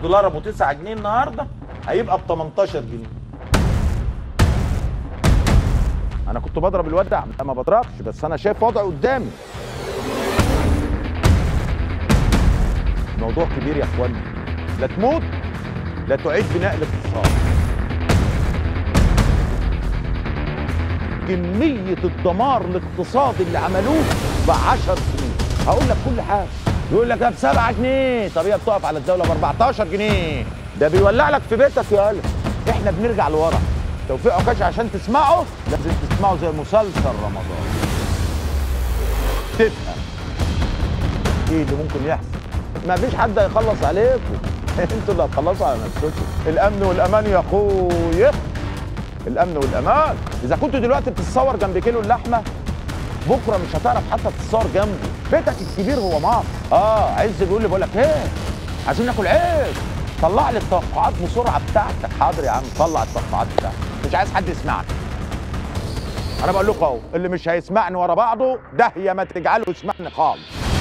الدولار ابو 9 جنيه النهارده هيبقى ب 18 جنيه انا كنت بضرب الودع لا ما بضربش بس انا شايف وضع قدامي موضوع كبير يا اخوانا لا تموت لا تعيد بناء الاقتصاد كمية الدمار الاقتصادي اللي عملوه ب 10 سنين هقول لك كل حاجة يقول لك ب 7 جنيه طب هي بتقف على الدولة ب 14 جنيه ده بيولع لك في بيتك يا قلب احنا بنرجع لورا توفيق عكاش عشان تسمعه لازم تسمعه زي مسلسل رمضان تفهم ايه اللي ممكن يحصل ما فيش حد هيخلص عليكم انتوا اللي هتخلصوا على نفسكم الامن والامان يا اخويا الامن والامان اذا كنت دلوقتي بتتصور جنب كيلو اللحمه بكره مش هتعرف حتى تتصور جنبه بيتك الكبير هو مصر اه عز بيقول لي بقول لك ايه عايزين ناكل عيش طلع لي التوقعات بسرعه بتاعتك حاضر يا عم طلع التوقعات بتاعتك مش عايز حد يسمعني انا بقول لكم اهو اللي مش هيسمعني ورا بعضه ده يا ما تجعله يسمعني خالص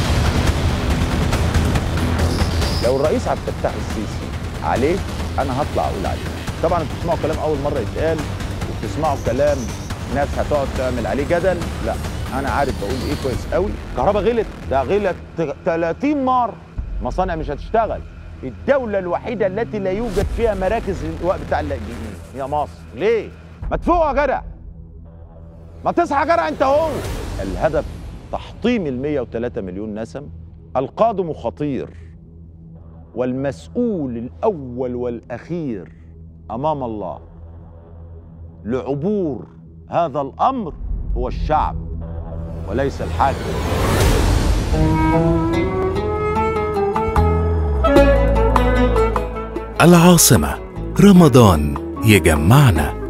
لو الرئيس عبد الفتاح السيسي عليه انا هطلع اقول عليه طبعا انتوا بتسمعوا كلام اول مره يتقال وبتسمعوا كلام ناس هتقعد تعمل عليه جدل لا انا عارف بقول ايه كويس قوي كهرباء غلت ده غلت 30 مره مصانع مش هتشتغل الدولة الوحيدة التي لا يوجد فيها مراكز الإلواء بتاع اللاجئين هي مصر، ليه؟ ما تفوق يا جدع ما تصحى يا جدع أنت أهو الهدف تحطيم ال 103 مليون نسم القادم خطير والمسؤول الأول والأخير أمام الله لعبور هذا الأمر هو الشعب وليس الحاكم العاصمة رمضان يجمعنا